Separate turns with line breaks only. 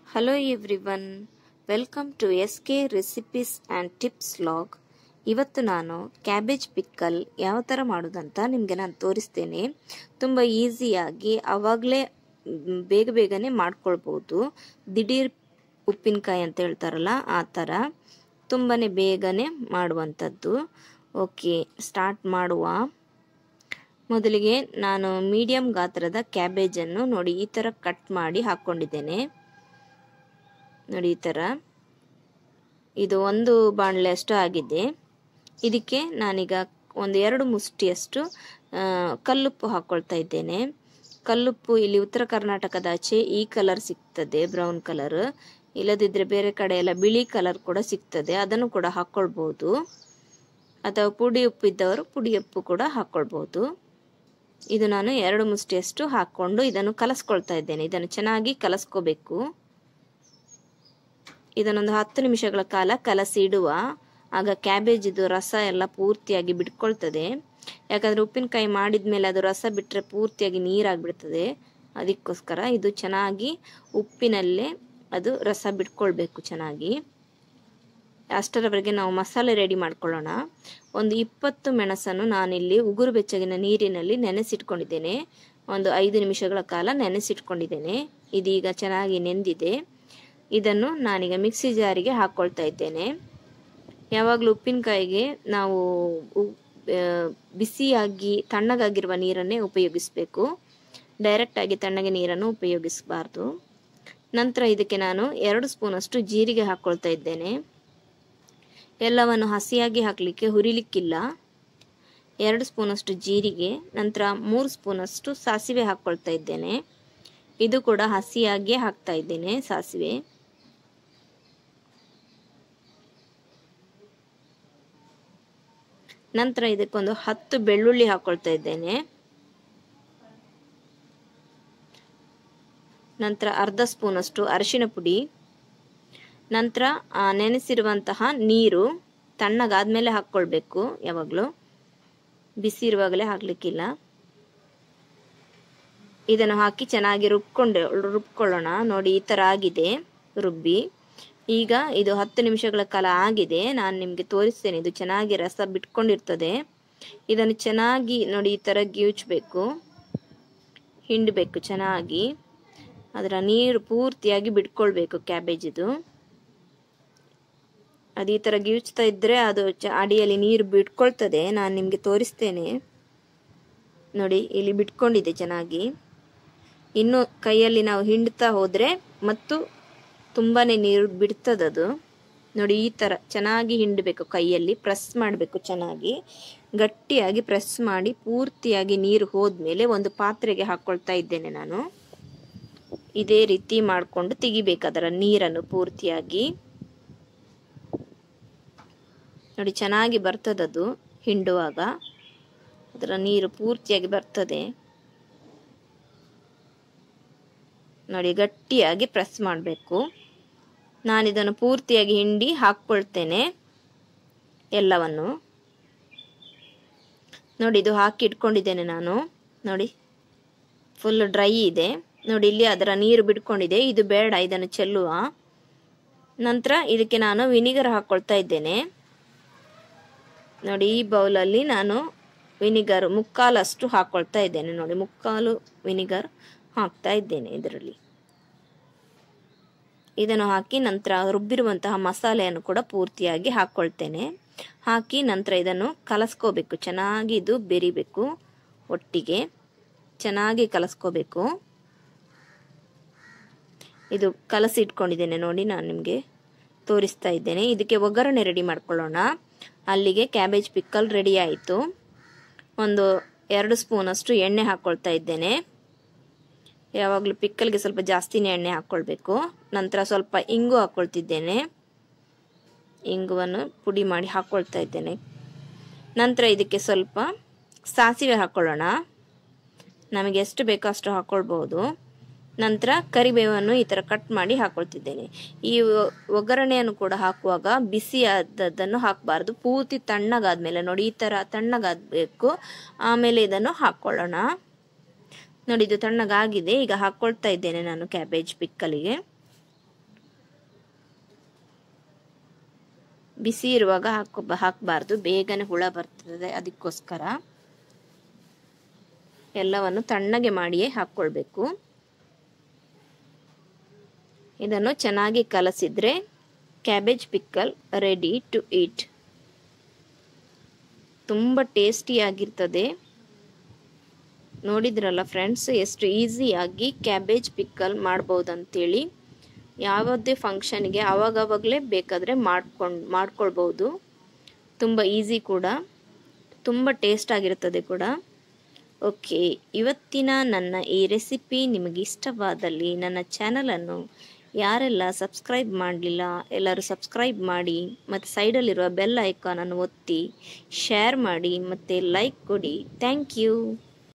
hello everyone welcome to S K recipes and tips log ಇವತ್ತು ನಾನು cabbage pickle ಯಾವ ಥರ ಮಾಡೋದಂತ ನಿಮಗೆ ನಾನು ತೋರಿಸ್ತೇನೆ ತುಂಬ ಈಸಿಯಾಗಿ ಆವಾಗಲೇ ಬೇಗ ಬೇಗನೆ ಮಾಡ್ಕೊಳ್ಬೋದು ದಿಢೀರ್ ಉಪ್ಪಿನಕಾಯಿ ಅಂತ ಹೇಳ್ತಾರಲ್ಲ ಆ ಥರ ತುಂಬಾ ಬೇಗನೆ ಮಾಡುವಂಥದ್ದು ಓಕೆ ಸ್ಟಾರ್ಟ್ ಮಾಡುವ ಮೊದಲಿಗೆ ನಾನು ಮೀಡಿಯಂ ಗಾತ್ರದ ಕ್ಯಾಬೇಜನ್ನು ನೋಡಿ ಈ ಥರ ಕಟ್ ಮಾಡಿ ಹಾಕ್ಕೊಂಡಿದ್ದೇನೆ ನೋಡಿ ಈ ಥರ ಇದು ಒಂದು ಬಾಣಲೆ ಅಷ್ಟು ಆಗಿದೆ ಇದಕ್ಕೆ ನಾನೀಗ ಒಂದು ಎರಡು ಮುಷ್ಟಿಯಷ್ಟು ಕಲ್ಲುಪ್ಪು ಹಾಕ್ಕೊಳ್ತಾ ಇದ್ದೇನೆ ಕಲ್ಲುಪ್ಪು ಇಲ್ಲಿ ಉತ್ತರ ಕರ್ನಾಟಕದ ಆಚೆ ಈ ಕಲರ್ ಸಿಗ್ತದೆ ಬ್ರೌನ್ ಕಲರ್ ಇಲ್ಲದಿದ್ದರೆ ಬೇರೆ ಕಡೆ ಎಲ್ಲ ಬಿಳಿ ಕಲರ್ ಕೂಡ ಸಿಗ್ತದೆ ಅದನ್ನು ಕೂಡ ಹಾಕ್ಕೊಳ್ಬೋದು ಅಥವಾ ಪುಡಿ ಉಪ್ಪು ಇದ್ದವರು ಪುಡಿ ಉಪ್ಪು ಕೂಡ ಹಾಕ್ಕೊಳ್ಬೋದು ಇದು ನಾನು ಎರಡು ಮುಷ್ಟಿಯಷ್ಟು ಹಾಕ್ಕೊಂಡು ಇದನ್ನು ಕಲಸ್ಕೊಳ್ತಾ ಇದ್ದೇನೆ ಇದನ್ನು ಚೆನ್ನಾಗಿ ಕಲಸ್ಕೋಬೇಕು ಇದನ್ನೊಂದು ಹತ್ತು ನಿಮಿಷಗಳ ಕಾಲ ಕಲಸಿ ಇಡುವ ಆಗ ಕ್ಯಾಬೇಜಿದು ರಸ ಎಲ್ಲ ಪೂರ್ತಿಯಾಗಿ ಬಿಟ್ಕೊಳ್ತದೆ ಯಾಕಂದರೆ ಉಪ್ಪಿನಕಾಯಿ ಮಾಡಿದ ಮೇಲೆ ಅದು ರಸ ಬಿಟ್ಟರೆ ಪೂರ್ತಿಯಾಗಿ ನೀರಾಗಿಬಿಡ್ತದೆ ಅದಕ್ಕೋಸ್ಕರ ಇದು ಚೆನ್ನಾಗಿ ಉಪ್ಪಿನಲ್ಲೇ ಅದು ರಸ ಬಿಟ್ಕೊಳ್ಬೇಕು ಚೆನ್ನಾಗಿ ಅಷ್ಟರವರೆಗೆ ನಾವು ಮಸಾಲೆ ರೆಡಿ ಮಾಡ್ಕೊಳ್ಳೋಣ ಒಂದು ಇಪ್ಪತ್ತು ಮೆಣಸನ್ನು ನಾನಿಲ್ಲಿ ಉಗುರು ಬೆಚ್ಚಗಿನ ನೀರಿನಲ್ಲಿ ನೆನೆಸಿಟ್ಕೊಂಡಿದ್ದೇನೆ ಒಂದು ಐದು ನಿಮಿಷಗಳ ಕಾಲ ನೆನೆಸಿಟ್ಕೊಂಡಿದ್ದೇನೆ ಇದೀಗ ಚೆನ್ನಾಗಿ ನೆಂದಿದೆ ಇದನ್ನು ನಾನೀಗ ಮಿಕ್ಸಿ ಜಾರಿಗೆ ಹಾಕ್ಕೊಳ್ತಾ ಇದ್ದೇನೆ ಯಾವಾಗಲೂ ಉಪ್ಪಿನಕಾಯಿಗೆ ನಾವು ಬಿಸಿಯಾಗಿ ತಣ್ಣಗಾಗಿರುವ ನೀರನ್ನೇ ಉಪಯೋಗಿಸಬೇಕು ಡೈರೆಕ್ಟಾಗಿ ತಣ್ಣಗೆ ನೀರನ್ನು ಉಪಯೋಗಿಸಬಾರ್ದು ನಂತರ ಇದಕ್ಕೆ ನಾನು ಎರಡು ಸ್ಪೂನಷ್ಟು ಜೀರಿಗೆ ಹಾಕ್ಕೊಳ್ತಾ ಇದ್ದೇನೆ ಎಲ್ಲವನ್ನು ಹಸಿಯಾಗಿ ಹಾಕಲಿಕ್ಕೆ ಹುರಿಲಿಕ್ಕಿಲ್ಲ ಎರಡು ಸ್ಪೂನಷ್ಟು ಜೀರಿಗೆ ನಂತರ ಮೂರು ಸ್ಪೂನಷ್ಟು ಸಾಸಿವೆ ಹಾಕ್ಕೊಳ್ತಾ ಇದ್ದೇನೆ ಇದು ಕೂಡ ಹಸಿಯಾಗಿಯೇ ಹಾಕ್ತಾ ಇದ್ದೇನೆ ಸಾಸಿವೆ ನಂತರ ಇದಕ್ಕೊಂದು ಹತ್ತು ಬೆಳ್ಳುಳ್ಳಿ ಹಾಕ್ಕೊಳ್ತಾ ಇದ್ದೇನೆ ನಂತರ ಅರ್ಧ ಸ್ಪೂನಷ್ಟು ಅರಿಶಿನ ಪುಡಿ ನಂತರ ನೆನೆಸಿರುವಂತಹ ನೀರು ತಣ್ಣಗಾದ್ಮೇಲೆ ಹಾಕ್ಕೊಳ್ಬೇಕು ಯಾವಾಗಲೂ ಬಿಸಿ ಇರುವಾಗಲೇ ಹಾಕ್ಲಿಕ್ಕಿಲ್ಲ ಇದನ್ನು ಹಾಕಿ ಚೆನ್ನಾಗಿ ರುಬ್ಕೊಂಡು ರುಬ್ಕೊಳ್ಳೋಣ ನೋಡಿ ಈ ಥರ ಆಗಿದೆ ರುಬ್ಬಿ ಈಗ ಇದು ಹತ್ತು ನಿಮಿಷಗಳ ಕಾಲ ಆಗಿದೆ ನಾನು ನಿಮಗೆ ತೋರಿಸ್ತೇನೆ ಇದು ಚೆನ್ನಾಗಿ ರಸ ಬಿಟ್ಕೊಂಡಿರ್ತದೆ ಇದನ್ನು ಚೆನ್ನಾಗಿ ನೋಡಿ ಈ ಥರ ಗೀಚ್ಬೇಕು ಹಿಂಡಬೇಕು ಚೆನ್ನಾಗಿ ಅದರ ನೀರು ಪೂರ್ತಿಯಾಗಿ ಬಿಟ್ಕೊಳ್ಬೇಕು ಕ್ಯಾಬೇಜಿದು ಅದು ಈ ಥರ ಗೀಚ್ತಾ ಇದ್ದರೆ ಅದು ಚ ಅಡಿಯಲ್ಲಿ ನೀರು ಬಿಟ್ಕೊಳ್ತದೆ ನಾನು ನಿಮಗೆ ತೋರಿಸ್ತೇನೆ ನೋಡಿ ಇಲ್ಲಿ ಬಿಟ್ಕೊಂಡಿದೆ ಚೆನ್ನಾಗಿ ಇನ್ನು ಕೈಯಲ್ಲಿ ನಾವು ಹಿಂಡ್ತಾ ಹೋದರೆ ಮತ್ತು ತುಂಬಾ ನೀರು ಬಿಡ್ತದದು ನೋಡಿ ಈ ಥರ ಚೆನ್ನಾಗಿ ಹಿಂಡಬೇಕು ಕೈಯಲ್ಲಿ ಪ್ರೆಸ್ ಮಾಡಬೇಕು ಚೆನ್ನಾಗಿ ಗಟ್ಟಿಯಾಗಿ ಪ್ರೆಸ್ ಮಾಡಿ ಪೂರ್ತಿಯಾಗಿ ನೀರು ಹೋದ್ಮೇಲೆ ಒಂದು ಪಾತ್ರೆಗೆ ಹಾಕ್ಕೊಳ್ತಾ ಇದ್ದೇನೆ ನಾನು ಇದೇ ರೀತಿ ಮಾಡಿಕೊಂಡು ತೆಗಿಬೇಕು ಅದರ ನೀರನ್ನು ಪೂರ್ತಿಯಾಗಿ ನೋಡಿ ಚೆನ್ನಾಗಿ ಬರ್ತದದು ಹಿಂಡುವಾಗ ಅದರ ನೀರು ಪೂರ್ತಿಯಾಗಿ ಬರ್ತದೆ ನೋಡಿ ಗಟ್ಟಿಯಾಗಿ ಪ್ರೆಸ್ ಮಾಡಬೇಕು ನಾನಿದನ್ನು ಪೂರ್ತಿಯಾಗಿ ಹಿಂಡಿ ಹಾಕ್ಕೊಳ್ತೇನೆ ಎಲ್ಲವನ್ನು ನೋಡಿ ಇದು ಹಾಕಿ ಇಟ್ಕೊಂಡಿದ್ದೇನೆ ನಾನು ನೋಡಿ ಫುಲ್ ಡ್ರೈ ಇದೆ ನೋಡಿ ಇಲ್ಲಿ ಅದರ ನೀರು ಬಿಟ್ಕೊಂಡಿದೆ ಇದು ಬೇಡ ಇದನ್ನು ಚೆಲ್ಲುವ ನಂತರ ಇದಕ್ಕೆ ನಾನು ವಿನಿಗರ್ ಹಾಕ್ಕೊಳ್ತಾ ಇದ್ದೇನೆ ನೋಡಿ ಈ ಬೌಲಲ್ಲಿ ನಾನು ವಿನಿಗರ್ ಮುಕ್ಕಾಲಷ್ಟು ಹಾಕ್ಕೊಳ್ತಾ ಇದ್ದೇನೆ ನೋಡಿ ಮುಕ್ಕಾಲು ವಿನಿಗರ್ ಹಾಕ್ತಾ ಇದ್ದೇನೆ ಇದರಲ್ಲಿ ಇದನ್ನು ಹಾಕಿ ನಂತರ ರುಬ್ಬಿರುವಂತಹ ಮಸಾಲೆಯನ್ನು ಕೂಡ ಪೂರ್ತಿಯಾಗಿ ಹಾಕ್ಕೊಳ್ತೇನೆ ಹಾಕಿ ನಂತರ ಇದನ್ನು ಕಲಸ್ಕೋಬೇಕು ಚೆನ್ನಾಗಿ ಇದು ಬೆರಿಬೇಕು ಒಟ್ಟಿಗೆ ಚೆನ್ನಾಗಿ ಕಲಸ್ಕೋಬೇಕು ಇದು ಕಲಸಿ ಇಟ್ಕೊಂಡಿದ್ದೇನೆ ನೋಡಿ ನಾನು ನಿಮಗೆ ತೋರಿಸ್ತಾ ಇದ್ದೇನೆ ಇದಕ್ಕೆ ಒಗ್ಗರಣೆ ರೆಡಿ ಮಾಡ್ಕೊಳ್ಳೋಣ ಅಲ್ಲಿಗೆ ಕ್ಯಾಬೇಜ್ ಪಿಕ್ಕಲ್ ರೆಡಿ ಆಯಿತು ಒಂದು ಎರಡು ಸ್ಪೂನಷ್ಟು ಎಣ್ಣೆ ಹಾಕ್ಕೊಳ್ತಾ ಇದ್ದೇನೆ ಯಾವಾಗಲೂ ಪಿಕ್ಕಲ್ಗೆ ಸ್ವಲ್ಪ ಜಾಸ್ತಿನೇ ಎಣ್ಣೆ ಹಾಕ್ಕೊಳ್ಬೇಕು ನಂತರ ಸ್ವಲ್ಪ ಇಂಗು ಹಾಕ್ಕೊಳ್ತಿದ್ದೇನೆ ಇಂಗುವನ್ನು ಪುಡಿ ಮಾಡಿ ಹಾಕ್ಕೊಳ್ತಾ ಇದ್ದೇನೆ ನಂತರ ಇದಕ್ಕೆ ಸ್ವಲ್ಪ ಸಾಸಿವೆ ಹಾಕ್ಕೊಳ್ಳೋಣ ನಮಗೆ ಎಷ್ಟು ಬೇಕೋ ಅಷ್ಟು ಹಾಕ್ಕೊಳ್ಬೋದು ನಂತರ ಕರಿಬೇವನ್ನು ಈ ಥರ ಕಟ್ ಮಾಡಿ ಹಾಕ್ಕೊಳ್ತಿದ್ದೇನೆ ಈ ಒಗ್ಗರಣೆಯನ್ನು ಕೂಡ ಹಾಕುವಾಗ ಬಿಸಿಯಾದದ್ದನ್ನು ಹಾಕಬಾರ್ದು ಪೂರ್ತಿ ತಣ್ಣಗಾದ್ಮೇಲೆ ನೋಡಿ ಈ ಥರ ತಣ್ಣಗಾಗಬೇಕು ಆಮೇಲೆ ಇದನ್ನು ಹಾಕ್ಕೊಳ್ಳೋಣ ನೋಡಿ ಇದು ತಣ್ಣಗಾಗಿದೆ ಈಗ ಹಾಕ್ಕೊಳ್ತಾ ಇದ್ದೇನೆ ನಾನು ಕ್ಯಾಬೇಜ್ ಪಿಕ್ಕಲಿಗೆ ಬಿಸಿ ಇರುವಾಗ ಹಾಕೋ ಹಾಕಬಾರ್ದು ಬೇಗನೆ ಹುಳ ಬರ್ತದೆ ಅದಕ್ಕೋಸ್ಕರ ಎಲ್ಲವನ್ನು ತಣ್ಣಗೆ ಮಾಡಿಯೇ ಹಾಕ್ಕೊಳ್ಬೇಕು ಇದನ್ನು ಚೆನ್ನಾಗಿ ಕಲಸಿದ್ರೆ cabbage pickle ready to eat ತುಂಬ ಟೇಸ್ಟಿಯಾಗಿರ್ತದೆ ನೋಡಿದ್ರಲ್ಲ ಫ್ರೆಂಡ್ಸ್ ಎಷ್ಟು ಈಸಿಯಾಗಿ ಕ್ಯಾಬೇಜ್ ಪಿಕ್ಕಲ್ ಮಾಡ್ಬೋದಂತೇಳಿ ಯಾವುದೇ ಫಂಕ್ಷನ್ಗೆ ಆವಾಗವಾಗಲೇ ಬೇಕಾದರೆ ಮಾಡ್ಕೊಂಡು ಮಾಡ್ಕೊಳ್ಬೋದು ತುಂಬ ಈಸಿ ಕೂಡ ತುಂಬ ಟೇಸ್ಟ್ ಆಗಿರ್ತದೆ ಕೂಡ ಓಕೆ ಇವತ್ತಿನ ನನ್ನ ಈ ರೆಸಿಪಿ ನಿಮಗೆ ಇಷ್ಟವಾದಲ್ಲಿ ನನ್ನ ಚಾನಲನ್ನು ಯಾರೆಲ್ಲ ಸಬ್ಸ್ಕ್ರೈಬ್ ಮಾಡಲಿಲ್ಲ ಎಲ್ಲರೂ ಸಬ್ಸ್ಕ್ರೈಬ್ ಮಾಡಿ ಮತ್ತು ಸೈಡಲ್ಲಿರುವ ಬೆಲ್ ಐಕಾನನ್ನು ಒತ್ತಿ ಶೇರ್ ಮಾಡಿ ಮತ್ತು ಲೈಕ್ ಕೊಡಿ ಥ್ಯಾಂಕ್ ಯು